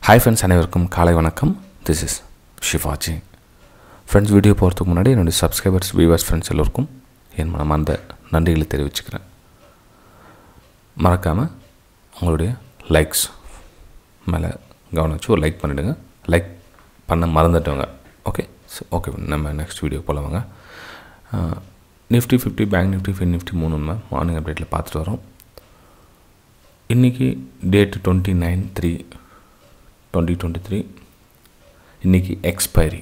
hi friends அனைவருக்கும் காலை வணக்கம் this is Shivaji friends video போகிறதுக்கு முன்னாடி என்னுடைய சப்ஸ்கிரைபர்ஸ் வியூவர்ஸ் ஃப்ரெண்ட்ஸ் எல்லோருக்கும் என் மனமார்ந்த நன்றிகளை தெரிவிச்சுக்கிறேன் மறக்காமல் உங்களுடைய லைக்ஸ் மேலே கவனம் வச்சு ஒரு லைக் பண்ணிவிடுங்க லைக் பண்ண மறந்துட்டவங்க ஓகே ஓகே நம்ம நெக்ஸ்ட் வீடியோ போல வாங்க Nifty fifty bank Nifty fin Nifty மூணு மார்னிங் அப்டேட்டில் பார்த்துட்டு வரோம் இன்றைக்கி date twenty nine three twenty twenty three இன்றைக்கி எக்ஸ்பைரி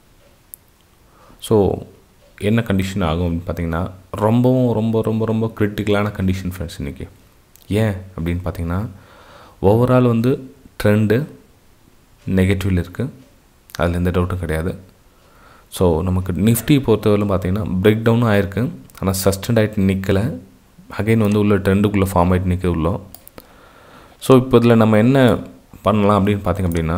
ஸோ என்ன கண்டிஷன் ஆகும் அப்படின்னு பார்த்தீங்கன்னா ரொம்பவும் ரொம்ப ரொம்ப ரொம்ப கிரிட்டிக்கலான கண்டிஷன் ஃப்ரெண்ட்ஸ் இன்றைக்கி ஏன் அப்படின்னு பார்த்தீங்கன்னா ஓவரால் வந்து ட்ரெண்டு நெகட்டிவில் இருக்குது அதில் எந்த டவுட்டும் கிடையாது ஸோ நமக்கு நிஃப்டி பொறுத்தவரையிலும் பார்த்தீங்கன்னா பிரேக் டவுனும் ஆயிருக்கு ஆனால் சஸ்டண்ட் ஆகிட்டு நிற்கலை அகைன் வந்து உள்ள ட்ரெண்டுக்குள்ளே ஃபார்ம் ஆகிட்டு நிற்க உள்ளோம் ஸோ இப்போ இதில் நம்ம என்ன பண்ணலாம் அப்படின்னு பார்த்திங்க அப்படின்னா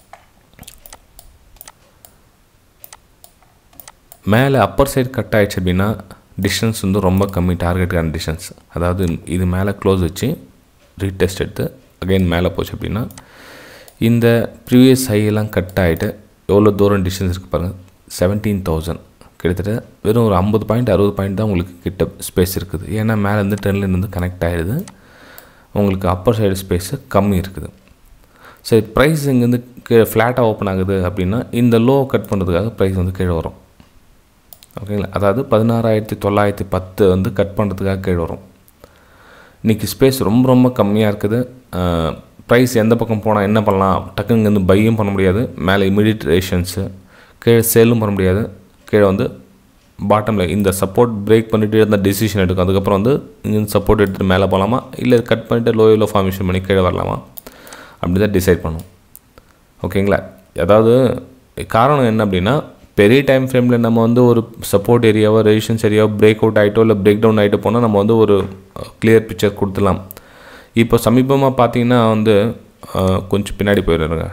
மேலே அப்பர் சைடு கட் ஆகிடுச்சு அப்படின்னா டிஸ்டன்ஸ் வந்து ரொம்ப கம்மி டார்கெட்டுக்கான டிஸ்டன்ஸ் அதாவது இது மேலே க்ளோஸ் வச்சு ரீடெஸ்ட் எடுத்து அகைன் மேலே போச்சு அப்படின்னா இந்த ப்ரீவியஸ் ஹையெல்லாம் கட் ஆகிட்டு எவ்வளோ தூரம் டிஸ்டன்ஸ் இருக்குது பாருங்கள் செவன்டீன் தௌசண்ட் கிட்டத்தட்ட வெறும் ஒரு ஐம்பது பாயிண்ட் அறுபது பாயிண்ட் தான் உங்களுக்கு கிட்ட ஸ்பேஸ் இருக்குது ஏன்னா மேலே இருந்து ட்ரெண்ட்லேருந்து கனெக்ட் ஆகிடுது உங்களுக்கு அப்பர் சைடு ஸ்பேஸு கம்மி இருக்குது சரி ப்ரைஸ் இங்கேருந்து கீழே ஃப்ளாட்டாக ஓப்பன் ஆகுது அப்படின்னா இந்த லோ கட் பண்ணுறதுக்காக ப்ரைஸ் வந்து கீழே வரும் ஓகேங்களா அதாவது பதினாறாயிரத்தி தொள்ளாயிரத்தி பத்து வந்து கட் பண்ணுறதுக்காக கீழே வரும் இன்றைக்கி ஸ்பேஸ் ரொம்ப ரொம்ப கம்மியாக இருக்குது ப்ரைஸ் எந்த பக்கம் போனால் என்ன பண்ணலாம் டக்குன்னு இங்கேருந்து பையும் பண்ண முடியாது மேலே இமீடியட் ரேஷன்ஸு கீழே சேலும் பண்ண முடியாது கீழே வந்து பாட்டமில் இந்த சப்போர்ட் பிரேக் பண்ணிவிட்டு இருந்த டெசிஷன் எடுக்கும் அதுக்கப்புறம் வந்து இங்கே சப்போர்ட் எடுத்துகிட்டு மேலே போகலாமா இல்லை கட் பண்ணிவிட்டு லோ லோ ஃபார்மேஷன் பண்ணி கீழே வரலாமா அப்படி தான் டிசைட் பண்ணும் ஓகேங்களா அதாவது காரணம் என்ன அப்படின்னா பெரிய டைம் ஃப்ரேமில் நம்ம வந்து ஒரு சப்போர்ட் ஏரியாவோ ரெசிஷன்ஸ் ஏரியாவோ பிரேக் அவுட் ஆகிட்டோ இல்லை பிரேக் டவுன் ஆகிட்டு போனால் நம்ம வந்து ஒரு கிளியர் பிக்சர் கொடுத்துலாம் இப்போ சமீபமாக பார்த்தீங்கன்னா வந்து கொஞ்சம் பின்னாடி போயிடுறேங்க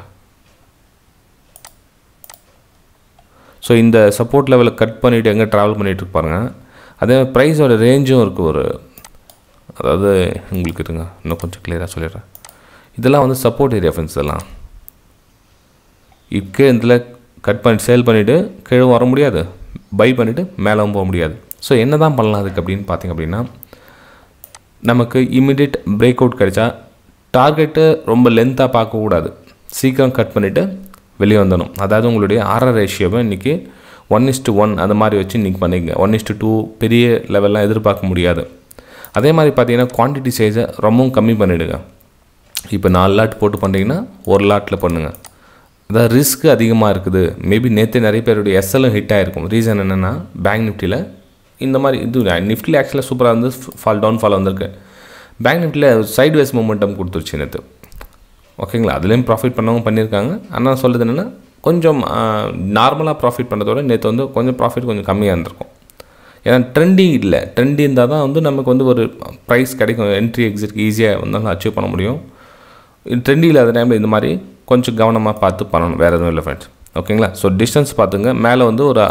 ஸோ இந்த சப்போர்ட் லெவலை கட் பண்ணிவிட்டு எங்கே ட்ராவல் பண்ணிகிட்டு இருப்பாருங்க அதே ப்ரைஸோட ரேஞ்சும் இருக்குது ஒரு அதாவது உங்களுக்கு இருங்க இன்னும் கொஞ்சம் கிளியராக சொல்லிடுறேன் இதெல்லாம் வந்து சப்போர்ட் ஏரியா ஃப்ரெண்ட்ஸ் இதெல்லாம் இக்கே இதில் கட் பண்ணி சேல் பண்ணிவிட்டு கீழே வர முடியாது பை பண்ணிவிட்டு மேலேவும் போக முடியாது ஸோ என்ன தான் பண்ணலாம் அதுக்கு அப்படின்னு பார்த்திங்க அப்படின்னா நமக்கு இம்மிடியட் பிரேக் அவுட் கிடைச்சா டார்கெட்டு ரொம்ப லென்த்தாக பார்க்கக்கூடாது சீக்கிரம் கட் பண்ணிவிட்டு வெளியே வந்துடணும் அதாவது உங்களுடைய ஆர்ஆர் ரேஷியோவை இன்றைக்கி ஒன் இஸ்ட்டு ஒன் அந்த மாதிரி வச்சு இன்றைக்கி பண்ணிங்க ஒன் இஸ்ட்டு டூ பெரிய லெவல்லாம் எதிர்பார்க்க முடியாது அதே மாதிரி பார்த்தீங்கன்னா குவான்டிட்டி சைஸை ரொம்பவும் கம்மி பண்ணிவிடுங்க இப்போ நாலு லாட் போட்டு பண்ணுறீங்கன்னா ஒரு லாட்டில் பண்ணுங்கள் அதாவது ரிஸ்க் அதிகமாக இருக்குது மேபி நேற்று நிறைய பேருடைய எஸ்எல்லும் ஹிட் ஆகிருக்கும் ரீசன் என்னென்னா பேங்க் நிஃப்டியில் இந்த மாதிரி இது நிஃப்டியில் ஆக்சுவலாக சூப்பராக இருந்து ஃபால் டவுன் ஃபால் வந்திருக்கு பேங்க் நிஃப்டியில் சைட் வேஸ் மூமெண்டம் கொடுத்துருச்சு நேற்று ஓகேங்களா அதுலேயும் ப்ராஃபிட் பண்ணவங்க பண்ணியிருக்காங்க ஆனால் சொல்கிறது என்னென்னா கொஞ்சம் நார்மலாக ப்ராஃபிட் பண்ணுறதோட நேற்று வந்து கொஞ்சம் ப்ராஃபிட் கொஞ்சம் கம்மியாக இருந்திருக்கும் ஏன்னா ட்ரெண்டிங் இல்லை ட்ரெண்டி இருந்தால் தான் வந்து நமக்கு வந்து ஒரு ப்ரைஸ் கிடைக்கும் என்ட்ரி எக்ஸிட் ஈஸியாக வந்து அச்சீவ் பண்ண முடியும் ட்ரெண்டி இல்லாத டைமில் இந்த மாதிரி கொஞ்சம் கவனமாக பார்த்து பண்ணணும் வேறு எதுவும் இல்லை ஃப்ரெண்ட்ஸ் ஓகேங்களா ஸோ டிஸ்டன்ஸ் பார்த்துங்க மேலே வந்து ஒரு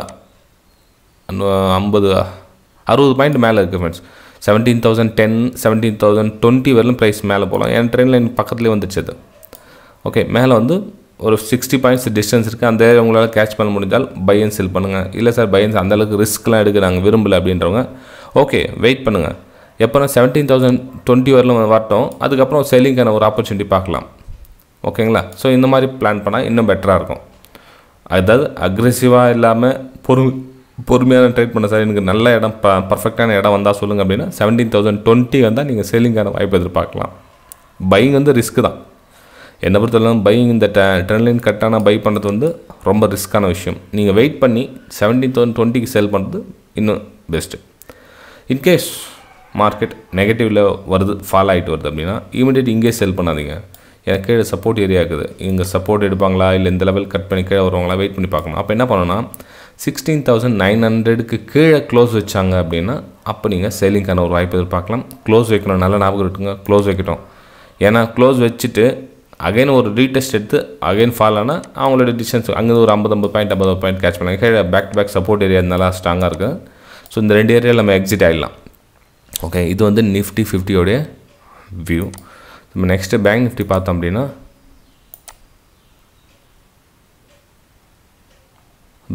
ஐம்பது அறுபது பாயிண்ட் மேலே இருக்குது friends seventeen thousand ten seventeen thousand twenty வரலும் ப்ரைஸ் மேலே போகலாம் என் ட்ரெயின் லைன் பக்கத்துலேயே வந்துச்சு அது ஓகே மேலே வந்து ஒரு சிக்ஸ்டி பாயிண்ட்ஸ் டிஸ்டன்ஸ் இருக்குது அந்த உங்களால் கேட்ச் பண்ண முடிஞ்சால் பையன் செல் பண்ணுங்கள் இல்லை சார் பையன்ஸ் அந்தளவுக்கு ரிஸ்க்லாம் எடுக்க நாங்கள் விரும்பலை அப்படின்றவங்க ஓகே வெயிட் பண்ணுங்கள் எப்போனா செவன்டீன் தௌசண்ட் டுவெண்ட்டி வரலும் வரட்டும் அதுக்கப்புறம் செல்லிங்கான ஒரு ஆப்பர்ச்சுனிட்டி பார்க்கலாம் ஓகேங்களா ஸோ இந்த மாதிரி பிளான் பண்ணால் இன்னும் பெட்டராக இருக்கும் அதாவது அக்ரெசிவாக இல்லாமல் பொறு பொறுமையான ட்ரேட் பண்ண சார் எனக்கு நல்ல இடம் ப பர்ஃபெக்டான இடம் வந்தால் சொல்லுங்கள் அப்படின்னா செவன்டீன் தௌசண்ட் டுவெண்ட்டி வந்தால் நீங்கள் சேலிங்கான வாய்ப்பு எதிர்பார்க்கலாம் பையிங் வந்து ரிஸ்க்கு தான் என்னை பொறுத்தவரைக்கும் பையிங் இந்த ட ட்ரெண்ட் லைன் கட்டான பை பண்ணுறது வந்து ரொம்ப ரிஸ்க்கான விஷயம் நீங்கள் வெயிட் பண்ணி செவன்டீன் தௌசண்ட் டுவெண்ட்டிக்கு சேல் பண்ணுறது இன்னும் பெஸ்ட்டு இன்கேஸ் மார்க்கெட் நெகட்டிவில் வருது ஃபால் ஆகிட்டு வருது அப்படின்னா இமீடியட் இங்கே செல் பண்ணாதீங்க எனக்கு கீழே சப்போர்ட் ஏரியா இருக்குது இங்கே சப்போர்ட் எடுப்பாங்களா இல்லை இந்த லெவல் கட் பண்ணி கீழே வருவாங்களா வெயிட் பண்ணி பார்க்கணும் அப்போ என்ன பண்ணணும்னா சிக்ஸ்டீன் தௌசண்ட் நைன் ஹண்ட்ரடுக்கு கீழே க்ளோஸ் வச்சாங்க அப்படின்னா அப்போ நீங்கள் சேலிங்க்கான ஒரு வாய்ப்பு எதிர்பார்க்கலாம் க்ளோஸ் வைக்கணும் நல்ல ஞாபகம் இருக்குங்க க்ளோஸ் வைக்கட்டும் ஏன்னா க்ளோஸ் வச்சுட்டு அகைன் ஒரு ரீடெஸ்ட் எடுத்து அகைன் ஃபால் ஆனால் அவங்களோட டிஸ்டன்ஸ் அங்கே ஒரு ஐம்பது ஐம்பது பாயிண்ட் ஐம்பது பாயிண்ட் கேட்ச் பண்ணாங்க கீழே back to back support area நல்லா ஸ்ட்ராங்காக இருக்குது ஸோ இந்த ரெண்டு ஏரியாவில் நம்ம எக்ஸிட் ஆகிடலாம் ஓகே இது வந்து நிஃப்டி ஃபிஃப்டியோடைய வியூ நம்ம நெக்ஸ்ட்டு பேங்க் நிஃப்டி பார்த்தோம் அப்படின்னா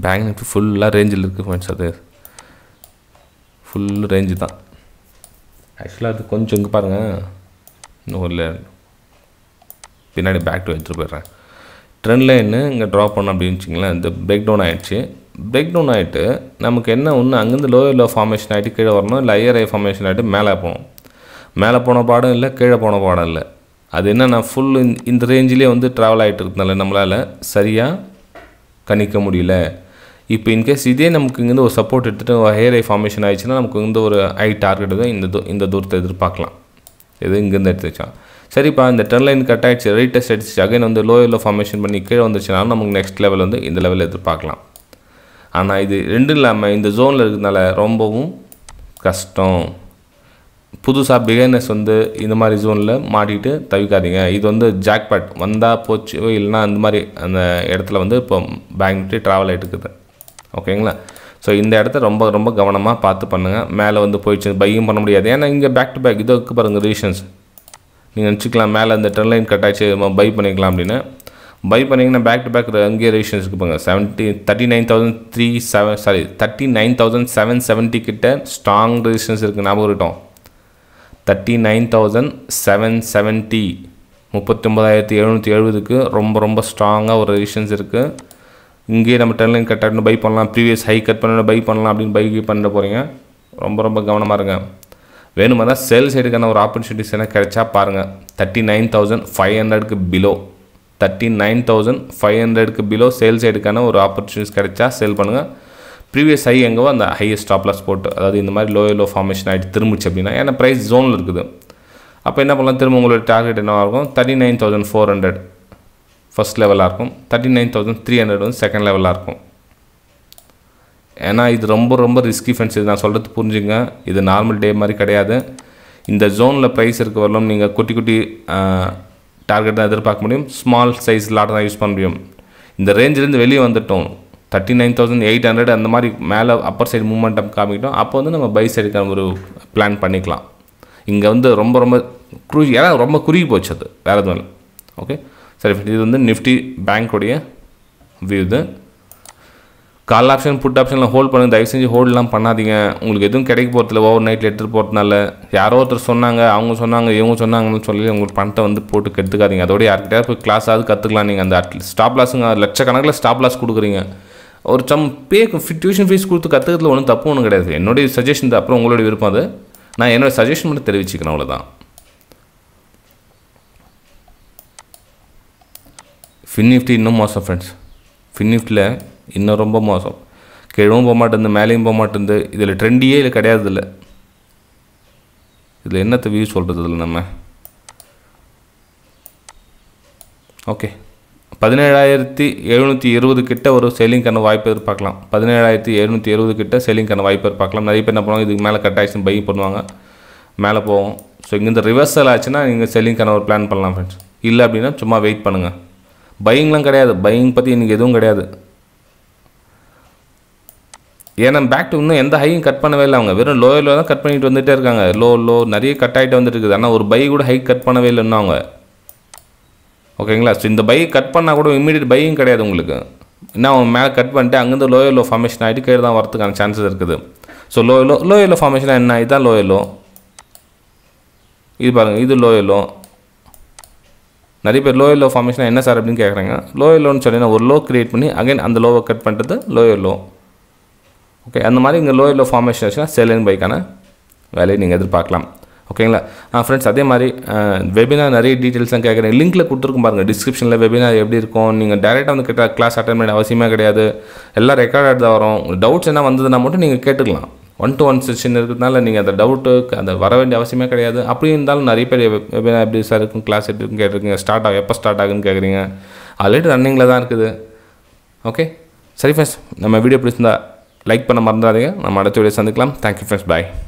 பேங்க் நிஃப்டி ஃபுல்லாக ரேஞ்சில் இருக்குது ஃப்ரெண்ட்ஸ் அது ஃபுல் ரேஞ்சு தான் ஆக்சுவலாக அது கொஞ்சம் இங்கே பாருங்கள் இன்னும் இல்லை பின்னாடி பேக் டு எடுத்துகிட்டு போயிடுறேன் ட்ரெண்ட் லைன்னு இங்கே ட்ரா பண்ணோம் அப்படின்னு வச்சிங்களேன் இந்த பிரேக் டவுன் ஆகிடுச்சு பிரேக் டவுன் ஆகிட்டு நமக்கு என்ன ஒன்று அங்கேருந்து லோயர் லோ ஃபார்மேஷன் ஆகிட்டு கீழே வரணும் இல்லை ஹையர் ஐ ஃபார்மேஷன் ஆகிட்டு மேலே போகணும் மேலே போன பாடம் இல்லை கீழே போன பாடம் இல்லை அது என்னன்னா ஃபுல் இந்த ரேஞ்சிலே வந்து ட்ராவல் ஆகிட்டு இருக்கனால நம்மளால் சரியாக கணிக்க முடியல இப்போ இன்கேஸ் இதே நமக்கு இங்கேருந்து ஒரு சப்போர்ட் எடுத்துகிட்டு ஒரு ஹேர் ஐ ஃபார்மேஷன் ஆயிடுச்சுன்னா நமக்கு வந்து ஒரு ஐ டார்கெட் தான் இந்த தூ- இந்த தூரத்தை எதிர்பார்க்கலாம் இது இங்கேருந்து எடுத்து வச்சான் சரிப்பா இந்த டென் லைன் கட் ஆயிடுச்சு ரேட் டெஸ்ட் அடிச்சு அகைன் வந்து லோயரில் ஃபார்மேஷன் பண்ணி கீழே வந்துச்சுன்னா நமக்கு நெக்ஸ்ட் லெவல் வந்து இந்த லெவலில் எதிர்பார்க்கலாம் ஆனால் இது ரெண்டும் இல்லாமல் இந்த ஜோனில் இருக்கிறதுனால ரொம்பவும் கஷ்டம் புதுசாக பிகைனர்ஸ் வந்து இந்த மாதிரி ஜோனில் மாட்டிட்டு தவிக்காதீங்க இது வந்து ஜாக்பாட் வந்தால் போச்சு இல்லைன்னா அந்த மாதிரி அந்த இடத்துல வந்து இப்போ பேங்க் நிஃப்டி ட்ராவல் ஆகிட்டு இருக்குது ஓகேங்களா ஸோ இந்த இடத்த ரொம்ப ரொம்ப கவனமாக பார்த்து பண்ணுங்கள் மேலே வந்து போயிடுச்சு பையும் பண்ண முடியாது ஏன்னா இங்கே பேக் டு பேக் இது இருக்கு பாருங்கள் ரீசன்ஸ் நீங்கள் நினச்சிக்கலாம் மேலே அந்த ட்ரெண்ட் லைன் கட் ஆச்சு பை பண்ணிக்கலாம் அப்படின்னு பை பண்ணிங்கன்னா பேக் டு பேக் அங்கேயே ரேஷன்ஸ் இருக்கு பாருங்க seventy thirty nine thousand three seven sorry thirty nine thousand seven seventy கிட்ட ஸ்ட்ராங் ரெசிஸ்டன்ஸ் இருக்குது ஞாபகம் இருக்கட்டும் thirty nine thousand seven seventy முப்பத்தி ஒம்பதாயிரத்தி எழுநூற்றி எழுபதுக்கு ரொம்ப ரொம்ப ஸ்ட்ராங்காக ஒரு ரெசிஸ்டன்ஸ் இருக்குது இங்கேயே நம்ம டென் லைன் கட் ஆகணும் பை பண்ணலாம் ப்ரீவியஸ் ஹை கட் பண்ணணும் பை பண்ணலாம் அப்படின்னு பை பண்ண போகிறீங்க ரொம்ப ரொம்ப கவனமாக இருங்க வேணுமா தான் சேல் சைடுக்கான ஒரு ஆப்பர்ச்சுனிட்டிஸ் என்ன கிடைச்சா பாருங்கள் தேர்ட்டி நைன் தௌசண்ட் ஃபைவ் ஹண்ட்ரடுக்கு below thirty nine thousand five ஹண்ட்ரடுக்கு பிலோ சேல் சைடுக்கான ஒரு ஆப்பர்ச்சுனிட்டிஸ் கிடைச்சா சேல் பண்ணுங்கள் ப்ரீவியஸ் ஹை எங்கவோ அந்த ஹையஸ்ட் ஸ்டாப்லாஸ் போட்டு அதாவது இந்த மாதிரி லோ லோ ஃபார்மேஷன் ஆகிட்டு திரும்பிச்சு அப்படின்னா ஏன்னா ப்ரைஸ் ஜோனில் இருக்குது அப்போ என்ன பண்ணலாம் திரும்ப உங்களோட டார்கெட் என்னவாக இருக்கும் thirty nine thousand four hundred first லெவலாக இருக்கும் thirty nine thousand three hundred வந்து செகண்ட் லெவலாக இருக்கும் ஏன்னா இது ரொம்ப ரொம்ப ரிஸ்கி ஃபண்ட்ஸ் இது நான் சொல்கிறது புரிஞ்சுங்க இது நார்மல் டே மாதிரி கிடையாது இந்த ஜோனில் ப்ரைஸ் இருக்க வரலும் நீங்கள் குட்டி குட்டி டார்கெட் தான் எதிர்பார்க்க முடியும் ஸ்மால் சைஸ் லாட் தான் யூஸ் பண்ண முடியும் இந்த ரேஞ்சிலேருந்து வெளியே வந்துட்டோம் thirty nine thousand eight hundred அந்த மாதிரி மேலே அப்பர் சைடு மூமெண்டம் காமிக்கிட்டோம் அப்போ வந்து நம்ம பை சைடுக்கான ஒரு பிளான் பண்ணிக்கலாம் இங்கே வந்து ரொம்ப ரொம்ப குரு ஏன்னா ரொம்ப குறுகி போச்சு அது வேறு எதுவும் இல்லை ஓகே சரி இது வந்து நிஃப்டி பேங்க்குடைய வியூ இது கால் ஆப்ஷன் புட் ஆப்ஷனில் ஹோல்ட் பண்ணுங்க தயவு செஞ்சு ஹோல்ட்லாம் பண்ணாதீங்க உங்களுக்கு எதுவும் கிடைக்க போகிறதில்ல ஓவர் நைட்டில் எடுத்துகிட்டு போகிறதுனால யாரோ ஒருத்தர் சொன்னாங்க அவங்க சொன்னாங்க இவங்க சொன்னாங்கன்னு சொல்லி உங்களுக்கு பணத்தை வந்து போட்டு கெடுத்துக்காதீங்க அதோட யார்கிட்டயா போய் கிளாஸாவது கற்றுக்கலாம் நீங்கள் அந்த ஸ்டாப் லாஸுங்க லட்சக்கணக்கில் ஸ்டாப் லாஸ் கொடுக்குறீங்க ஒரு சம் பே டியூஷன் ஃபீஸ் கொடுத்து கற்றுக்கிறதுல ஒன்றும் தப்பு ஒன்றும் கிடையாது என்னுடைய சஜஷன் தான் அப்புறம் உங்களுடைய விருப்பம் அது நான் என்னோட சஜஷன் மட்டும் தெரிவிச்சுக்கிறேன் அவ்வளோதான் ஃபின் நிஃப்டி இன்னும் மோசம் ஃப்ரெண்ட்ஸ் ஃபின் நிஃப்டியில் இன்னும் ரொம்ப மோசம் கீழவும் போக மாட்டேங்குது மேலேயும் போக மாட்டேங்குது இதில் ட்ரெண்டியே இல்லை கிடையாது இல்லை இதில் என்னத்தை வியூ சொல்கிறது இதில் நம்ம ஓகே பதினேழாயிரத்தி எழுநூற்றி இருபது கிட்ட ஒரு செல்லிங்கான வாய்ப்பு எதிர்பார்க்கலாம் பதினேழாயிரத்தி எழுநூற்றி இருபது கிட்ட செல்லிங்கான வாய்ப்பு எதிர்பார்க்கலாம் நிறைய பேர் என்ன பண்ணுவாங்க இதுக்கு மேலே கட் ஆயிடுச்சு பை பண்ணுவாங்க மேலே போவோம் ஸோ இங்கேருந்து ரிவர்சல் ஆச்சுன்னா நீங்கள் செல்லிங்கான ஒரு பிளான் பண்ணலாம் ஃப்ரெண்ட்ஸ் இல்லை அப்படின்னா சும்மா வெயிட் பண்ணுங்கள் பையிங்லாம் கிடையாது பையிங் பற்றி இன்றைக்கி எதுவும் கிடையாது ஏன்னா பேக் டு இன்னும் எந்த ஹையும் கட் பண்ணவே இல்லை அவங்க வெறும் லோயில் தான் கட் பண்ணிட்டு வந்துகிட்டே இருக்காங்க லோ லோ நிறைய கட் ஆகிட்டு வந்துட்டு இருக்குது ஆனால் ஒரு பை கூட ஹை கட் பண்ணவே இல்லை இன்னும் அவங்க ஓகேங்களா ஸோ இந்த பை கட் பண்ணால் கூட இமீடியட் பையும் கிடையாது உங்களுக்கு இன்னும் அவன் மேலே கட் பண்ணிட்டு அங்கேருந்து லோயர் லோ ஃபார்மேஷன் ஆகிட்டு கீழே தான் வரதுக்கான சான்சஸ் இருக்குது so low low lower low formation என்ன இதுதான் லோயர் லோ இது பாருங்கள் இது லோயர் லோ நிறைய பேர் லோயர் லோ ஃபார்மேஷன் என்ன சார் அப்படின்னு கேட்குறாங்க லோயர் லோன்னு சொல்லி நான் ஒரு லோ கிரியேட் பண்ணி அகைன் அந்த லோவை கட் பண்ணுறது லோயர் லோ ஓகே அந்த மாதிரி இங்கே லோயர் லோ ஃபார்மேஷன் வச்சுன்னா செல் அண்ட் பைக்கான வேலையை நீங்கள் எதிர்பார்க்கலாம் ஓகேங்களா ஃப்ரெண்ட்ஸ் அதே மாதிரி வெபினார் நிறைய டீட்டெயில்ஸ்லாம் கேட்குறேன் லிங்க்கில் கொடுத்துருக்கும் பாருங்கள் டிஸ்கிரிப்ஷனில் வெபினார் எப்படி இருக்கும் நீங்கள் டேரெக்டாக வந்து கேட்டால் கிளாஸ் அட்டன் பண்ண அவசியமே கிடையாது எல்லாம் ரெக்கார்ட் தான் வரும் டவுட்ஸ் என்ன வந்ததுன்னா மட்டும் நீங்கள் கேட்டுக்கலாம் ஒன் டு ஒன் செஷன் இருக்கிறதுனால நீங்கள் அந்த டவுட்டு அந்த வர வேண்டிய அவசியமே கிடையாது அப்படி இருந்தாலும் நிறைய பேர் வெபினார் எப்படி சார் இருக்கும் கிளாஸ் எப்படி இருக்கும் கேட்டிருக்கீங்க ஸ்டார்ட் ஆகும் எப்போ ஸ்டார்ட் ஆகுன்னு கேட்குறீங்க ஆல்ரெடி ரன்னிங்கில் தான் இருக்குது ஓகே சரி ஃப்ரெண்ட்ஸ் நம்ம வீடியோ பிடிச்சிருந்தா லைக் பண்ண மறந்துடாதீங்க நம்ம அடுத்த வீடியோ சந்திக்கலாம் தேங்க்யூ ஃப்ரெண்ட்ஸ் பாய்